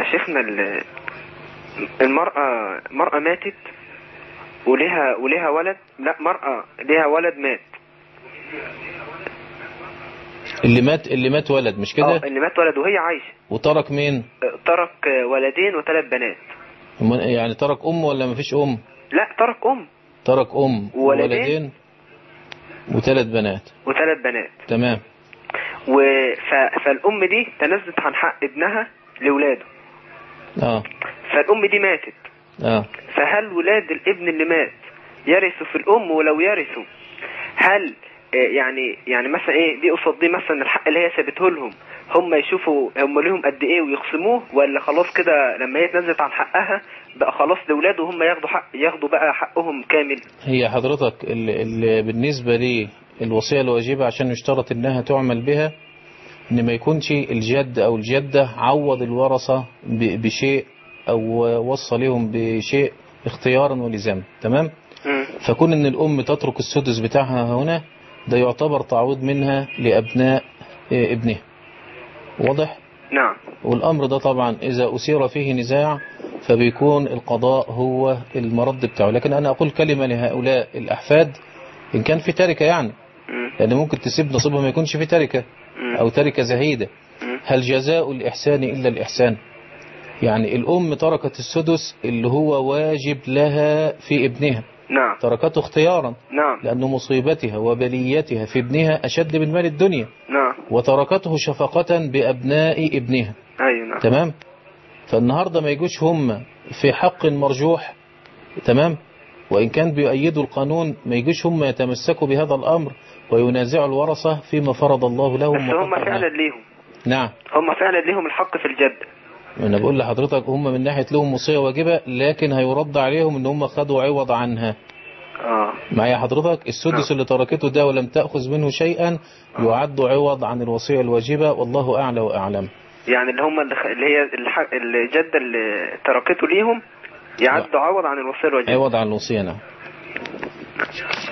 شيخنا ال- المرأة مرأة ماتت وليها وليها ولد لا مرأة ليها ولد مات اللي مات اللي مات ولد مش كده اه اللي مات ولد وهي عايشة وترك مين آه، ترك آه، ولدين وثلاث بنات من- يعني ترك ام ولا مفيش ام لا ترك أم ترك ام وولدين. وولدين وثلاث بنات وثلاث بنات تمام و... ف... فالأم دي تنازلت عن حق ابنها لولاده اه فالأم دي ماتت اه فهل ولاد الابن اللي مات يرثوا في الأم ولو يرثوا هل آه، يعني يعني مثلا ايه دي قصاد دي مثلا الحق اللي هي سابته لهم هم يشوفوا هم ليهم قد ايه ويقسموه ولا خلاص كده لما هي اتنازلت عن حقها بقى خلاص لاولاده هم ياخدوا حق ياخدوا بقى حقهم كامل هي حضرتك اللي اللي بالنسبة لي الوصية الواجبة عشان يشترط انها تعمل بها ان ما يكونش الجد او الجدة عوض الورثة ب- بشيء او وصى لهم بشيء اختيارا ولزاما تمام مم. فكون ان الام تترك السدس بتاعها هنا ده يعتبر تعويض منها لابناء آه، ابنها واضح نعم والامر ده طبعا اذا اثير فيه نزاع فبيكون القضاء هو المرد بتاعه لكن انا اقول كلمة لهؤلاء الاحفاد ان كان في تركة يعني مم. لان ممكن تسيب نصيبها ما يكونش في تركة مم. او تركة زهيدة مم. هل جزاء الاحسان الا الاحسان يعني الام تركت السدس اللي هو واجب لها في ابنها نعم تركته اختيارا نعم لأن مصيبتها وبليتها في ابنها أشد من مال الدنيا نعم وتركته شفقة بأبناء ابنها ايوه نعم تمام فالنهاردة ما يجوش هم في حق مرجوح تمام وإن كان بيؤيدوا القانون ما يجوش هم يتمسكوا بهذا الأمر وينازعوا الورثة فيما فرض الله لهم بس هم وقدر فعلا لهم. ليهم نعم هم فعلا ليهم الحق في الجد أنا بقول لحضرتك هم من ناحية لهم وصية واجبة لكن هيرد عليهم إن هم خدوا عوض عنها اه معايا حضرتك السدس اللي تركته ده ولم تأخذ منه شيئا يعد عوض عن الوصية الواجبة والله أعلى وأعلم يعني اللي هم اللي, خ... اللي هي الح... الجدة اللي تركته ليهم يعدوا عوض عن الوصية الواجبة عوض عن الوصية نعم